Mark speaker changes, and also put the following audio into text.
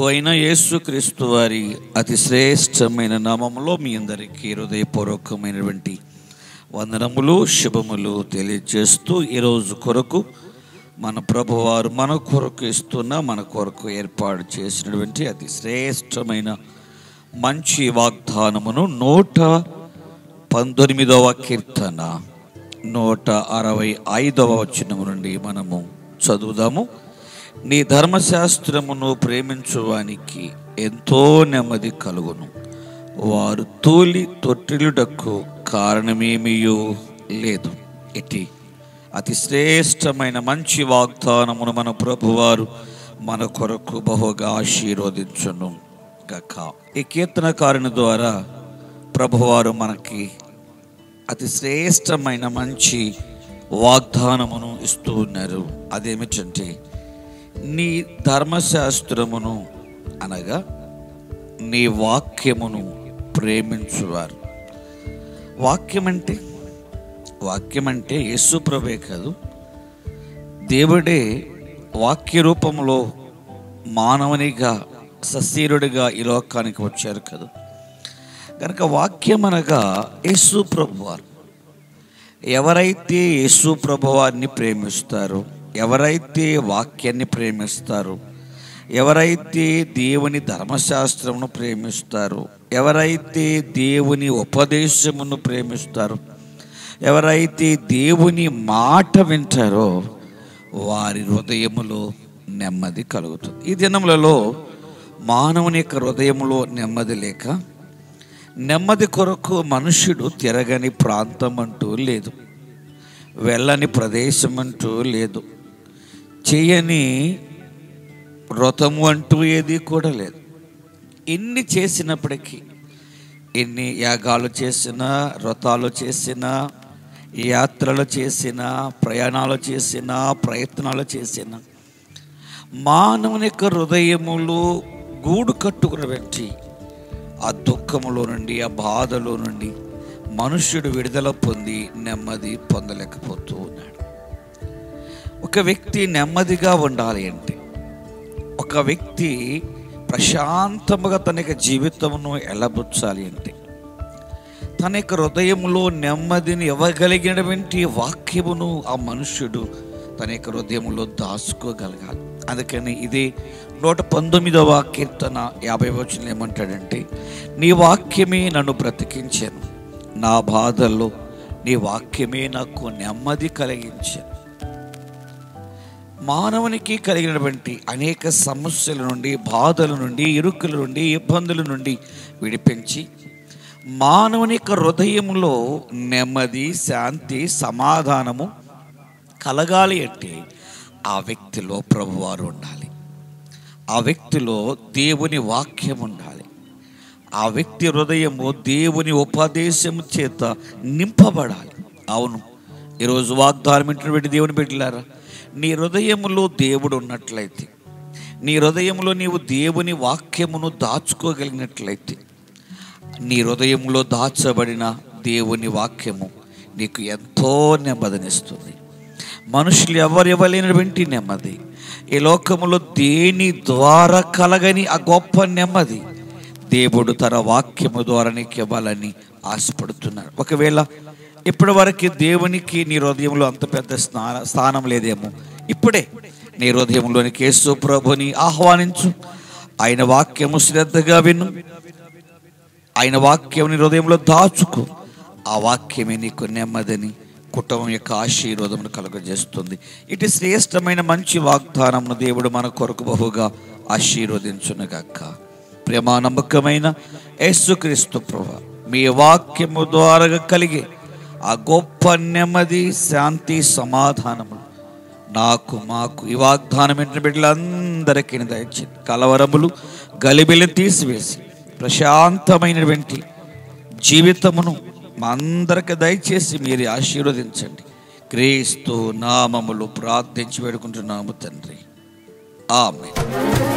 Speaker 1: అయిన యేసుక్రీస్తు వారి అతి శ్రేష్టమైన నామములో మీ అందరికీ హృదయపూర్వకమైనటువంటి వందనములు శుభములు తెలియజేస్తూ ఈరోజు కొరకు మన ప్రభువారు మన కొరకు ఇస్తున్న మన కొరకు ఏర్పాటు చేసినటువంటి అతి శ్రేష్టమైన మంచి వాగ్దానమును నూట పంతొమ్మిదవ కీర్తన నూట అరవై ఐదవ వచనము నుండి మనము చదువుదాము నీ ధర్మశాస్త్రమును ప్రేమించువానికి ఎంతో నెమ్మది కలుగును వారు తూలి తొట్టిలుటకు కారణమేమియో లేదు ఇటీ అతి శ్రేష్టమైన మంచి వాగ్దానమును మన ప్రభువారు మన కొరకు బహుగా ఆశీర్వదించును గక ఈ కీర్తనకారుని ద్వారా ప్రభువారు మనకి అతి శ్రేష్టమైన మంచి వాగ్దానమును ఇస్తూ ఉన్నారు అదేమిటంటే నీ ధర్మశాస్త్రమును అనగా నీ వాక్యమును ప్రేమించువారు వాక్యం అంటే వాక్యం అంటే యేసు ప్రభే కాదు దేవుడే వాక్య రూపంలో మానవునిగా సశీరుడిగా ఈ లోకానికి వచ్చారు కదా కనుక వాక్యం అనగా యేసు ప్రభువారు ఎవరైతే యేసు ప్రభువారిని ప్రేమిస్తారో ఎవరైతే వాక్యాన్ని ప్రేమిస్తారో ఎవరైతే దేవుని ధర్మశాస్త్రమును ప్రేమిస్తారో ఎవరైతే దేవుని ఉపదేశమును ప్రేమిస్తారో ఎవరైతే దేవుని మాట వింటారో వారి హృదయములో నెమ్మది కలుగుతుంది ఈ దినములలో మానవుని యొక్క హృదయములో నెమ్మది లేక నెమ్మది కొరకు మనుష్యుడు తిరగని ప్రాంతం అంటూ లేదు వెళ్ళని ప్రదేశం అంటూ లేదు చేయని వ్రతము అంటూ ఏది కూడా లేదు ఎన్ని చేసినప్పటికీ ఎన్ని యాగాలు చేసినా వ్రతాలు చేసినా యాత్రలు చేసినా ప్రయాణాలు చేసినా ప్రయత్నాలు చేసినా మానవుని యొక్క హృదయములు గూడు కట్టుకుని పెట్టి ఆ దుఃఖములో నుండి ఆ బాధలో నుండి మనుష్యుడు విడుదల పొంది నెమ్మది పొందలేకపోతూ ఉన్నాడు ఒక వ్యక్తి నెమ్మదిగా ఉండాలి అంటే ఒక వ్యక్తి ప్రశాంతముగా తన యొక్క జీవితమును ఎలబుచ్చాలి అంటే తన యొక్క హృదయంలో నెమ్మదిని ఇవ్వగలిగినటువంటి వాక్యమును ఆ మనుష్యుడు తన యొక్క హృదయంలో దాచుకోగలగాలి అందుకని ఇది నూట పంతొమ్మిదవ కీర్తన యాభై వచనం ఏమంటాడంటే నీ వాక్యమే నన్ను బ్రతికించాను నా బాధల్లో నీ వాక్యమే నాకు నెమ్మది కలిగించాను మానవునికి కలిగినటువంటి అనేక సమస్యల నుండి బాధల నుండి ఇరుకుల నుండి ఇబ్బందుల నుండి విడిపించి మానవుని యొక్క హృదయంలో నెమ్మది శాంతి సమాధానము కలగాలి అంటే ఆ వ్యక్తిలో ప్రభువారు ఉండాలి ఆ వ్యక్తిలో దేవుని వాక్యం ఉండాలి ఆ వ్యక్తి హృదయము దేవుని ఉపదేశం చేత నింపబడాలి అవును ఈరోజు వాగ్దానం ఇంటినటువంటి దేవుని పెట్టిలారా నీ హృదయములో దేవుడు ఉన్నట్లయితే నీ హృదయంలో నీవు దేవుని వాక్యమును దాచుకోగలిగినట్లయితే నీ హృదయంలో దాచబడిన దేవుని వాక్యము నీకు ఎంతో నెమ్మదినిస్తుంది మనుషులు ఎవరు ఇవ్వలేనటువంటి నెమ్మది ఈ లోకములో దేని ద్వారా కలగని ఆ గొప్ప నెమ్మది దేవుడు తన వాక్యము ద్వారా నీకు ఇవ్వాలని ఆశపడుతున్నాడు ఒకవేళ ఇప్పటి వరకు దేవునికి నీ హృదయంలో అంత పెద్ద స్నాన స్థానం లేదేమో ఇప్పుడే నీ హృదయంలోనికి యేసు ప్రభుని ఆహ్వానించు ఆయన వాక్యము శ్రద్ధగా విను ఆయన వాక్యం నీ హృదయంలో దాచుకో ఆ వాక్యమే నీకు నెమ్మదిని కుటుంబం యొక్క ఆశీర్వాదమును కలుగజేస్తుంది ఇటు శ్రేష్టమైన మంచి వాగ్దానమును దేవుడు మన కొరకు బహుగా ఆశీర్వదించునుగాక ప్రేమ నమ్మకమైన యేసుక్రీస్తు ప్రభు మీ వాక్యము ద్వారా కలిగే ఆ గొప్ప నెమ్మది శాంతి సమాధానము నాకు మాకు ఈ వాగ్దానం ఇంటిన బిడ్డలందరికీ దయచింది కలవరములు గలిబిలిని తీసివేసి ప్రశాంతమైనటువంటి జీవితమును మా అందరికి దయచేసి మీరు ఆశీర్వదించండి క్రీస్తు నామములు ప్రార్థించి వేడుకుంటున్నాము తండ్రి ఆమె